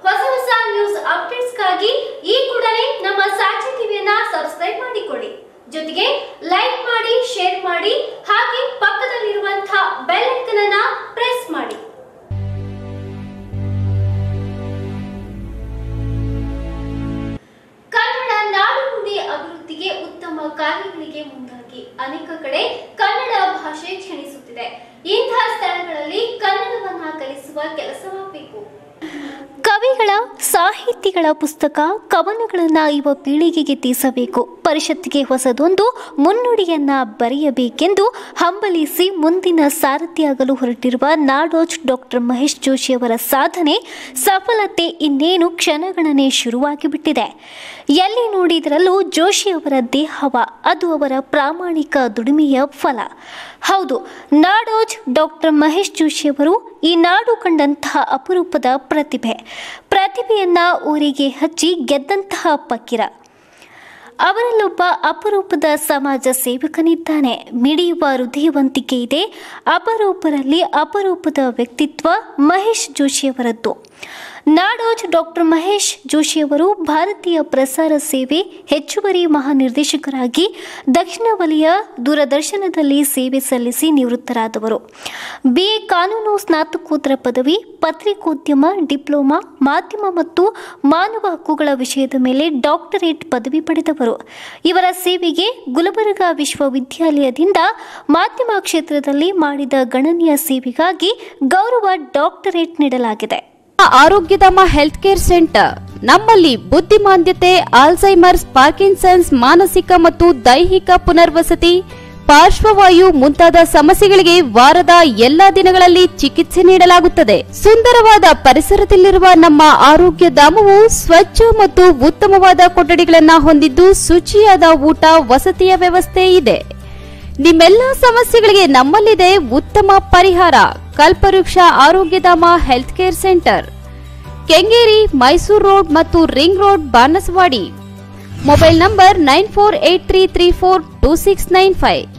ಹೊಸ ಹೊಸ ನ್ಯೂಸ್ ಅಪ್ಡೇಟ್ಸ್ಗಾಗಿ ಈ ಕೂಡಲೇ ನಮ್ಮ ಸಾಕ್ಷಿ ಟಿವಿಯನ್ನ ಸಬ್ಸ್ಕ್ರೈಬ್ ಮಾಡಿಕೊಳ್ಳಿ ಜೊತೆಗೆ ಲೈಕ್ ಮಾಡಿ ಶೇರ್ ಮಾಡಿ ಹಾಗೆ ಪಕ್ಕದಲ್ಲಿರುವಂತಹ ಬೆಲ್ ಐಕನ್ ಅನ್ನ ಪ್ರೆಸ್ ಮಾಡಿ ಕನ್ನಡ ನಾಡು ನುಡಿ ಅಭಿವೃದ್ಧಿಗೆ ಉತ್ತಮ ಕಾರ್ಯಗಳಿಗೆ ಮುಂದಾಗಿ ಅನೇಕ ಕಡೆ ಕನ್ನಡ ಭಾಷೆ ಕ್ಷಣಿಸುತ್ತಿದೆ ಇಂತಹ ಸ್ಥಳಗಳಲ್ಲಿ ಕನ್ನಡವನ್ನ ಕಲಿಸುವ ಕೆಲಸವಾಗಬೇಕು ಕವಿಗಳ ಸಾಹಿತಿಗಳ ಪುಸ್ತಕ ಕವನಗಳನ್ನು ಯುವ ಪೀಳಿಗೆಗೆ ತೀಸಬೇಕು ಪರಿಷತ್ತಿಗೆ ಹೊಸದೊಂದು ಮುನ್ನುಡಿಯನ್ನ ಬರೆಯಬೇಕೆಂದು ಹಂಬಲಿಸಿ ಮುಂದಿನ ಸಾರಥಿಯಾಗಲು ಹೊರಟಿರುವ ನಾಡೋಜ್ ಡಾಕ್ಟರ್ ಮಹೇಶ್ ಜೋಶಿ ಅವರ ಸಾಧನೆ ಸಫಲತೆ ಇನ್ನೇನು ಕ್ಷಣಗಣನೆ ಶುರುವಾಗಿ ಬಿಟ್ಟಿದೆ ಎಲ್ಲಿ ನೋಡಿದರಲ್ಲೂ ಜೋಶಿ ಅವರ ದೇಹವ ಅದು ಅವರ ಪ್ರಾಮಾಣಿಕ ದುಡಿಮೆಯ ಫಲ ಹೌದು ನಾಡೋಜ್ ಡಾಕ್ಟರ್ ಮಹೇಶ್ ಜೋಶಿ ಅವರು ಈ ನಾಡು ಕಂಡಂತಹ ಅಪರೂಪದ ಪ್ರತಿಭೆ ಪ್ರತಿಭೆಯನ್ನ ಊರಿಗೆ ಹಚ್ಚಿ ಗೆದ್ದಂತಹ ಪಕ್ಕಿರ ಅವರಲ್ಲೊಬ್ಬ ಅಪರೂಪದ ಸಮಾಜ ಸೇವಕನಿದ್ದಾನೆ ಮಿಡಿಯುವ ಹೃದಯವಂತಿಕೆ ಇದೆ ಅಪರೂಪರಲ್ಲಿ ಅಪರೂಪದ ವ್ಯಕ್ತಿತ್ವ ಮಹೇಶ್ ಜೋಶಿಯವರದ್ದು ನಾಡೋಜ್ ಡಾಕ್ಟರ್ ಮಹೇಶ್ ಜೋಶಿಯವರು ಭಾರತೀಯ ಪ್ರಸಾರ ಸೇವೆ ಹೆಚ್ಚುವರಿ ಮಹಾನಿರ್ದೇಶಕರಾಗಿ ದಕ್ಷಿಣ ವಲಯ ದೂರದರ್ಶನದಲ್ಲಿ ಸೇವೆ ಸಲ್ಲಿಸಿ ನಿವೃತ್ತರಾದವರು ಬಿಎ ಕಾನೂನು ಸ್ನಾತಕೋತ್ತರ ಪದವಿ ಪತ್ರಿಕೋದ್ಯಮ ಡಿಪ್ಲೊಮಾ ಮಾಧ್ಯಮ ಮತ್ತು ಮಾನವ ಹಕ್ಕುಗಳ ವಿಷಯದ ಮೇಲೆ ಡಾಕ್ಟರೇಟ್ ಪದವಿ ಪಡೆದವರು ಇವರ ಸೇವೆಗೆ ಗುಲ್ಬರ್ಗಾ ವಿಶ್ವವಿದ್ಯಾಲಯದಿಂದ ಮಾಧ್ಯಮ ಕ್ಷೇತ್ರದಲ್ಲಿ ಮಾಡಿದ ಗಣನೀಯ ಸೇವೆಗಾಗಿ ಗೌರವ ಡಾಕ್ಟರೇಟ್ ನೀಡಲಾಗಿದೆ ಆರೋಗ್ಯಧಾಮ ಹೆಲ್ತ್ ಕೇರ್ ಸೆಂಟರ್ ನಮ್ಮಲ್ಲಿ ಬುದ್ಧಿಮಾಂದ್ಯತೆ ಆಲ್ಝೈಮರ್ಸ್ ಪಾರ್ಕಿನ್ಸನ್ಸ್ ಮಾನಸಿಕ ಮತ್ತು ದೈಹಿಕ ಪುನರ್ವಸತಿ ಪಾರ್ಶ್ವವಾಯು ಮುಂತಾದ ಸಮಸ್ಯೆಗಳಿಗೆ ವಾರದ ಎಲ್ಲಾ ದಿನಗಳಲ್ಲಿ ಚಿಕಿತ್ಸೆ ನೀಡಲಾಗುತ್ತದೆ ಸುಂದರವಾದ ಪರಿಸರದಲ್ಲಿರುವ ನಮ್ಮ ಆರೋಗ್ಯ ಧಾಮವು ಸ್ವಚ್ಛ ಮತ್ತು ಉತ್ತಮವಾದ ಕೊಠಡಿಗಳನ್ನ ಹೊಂದಿದ್ದು ಶುಚಿಯಾದ ಊಟ ವಸತಿಯ ವ್ಯವಸ್ಥೆ ಇದೆ ನಿಮ್ಮೆಲ್ಲ ಸಮಸ್ಯೆಗಳಿಗೆ ನಮ್ಮಲ್ಲಿದೆ ಉತ್ತಮ ಪರಿಹಾರ Kalpavriksha Arogyadhama health care centre Kengeri Mysuru road ಮತ್ತು ring road Banaswadi mobile number nine four eight three three four two six nine five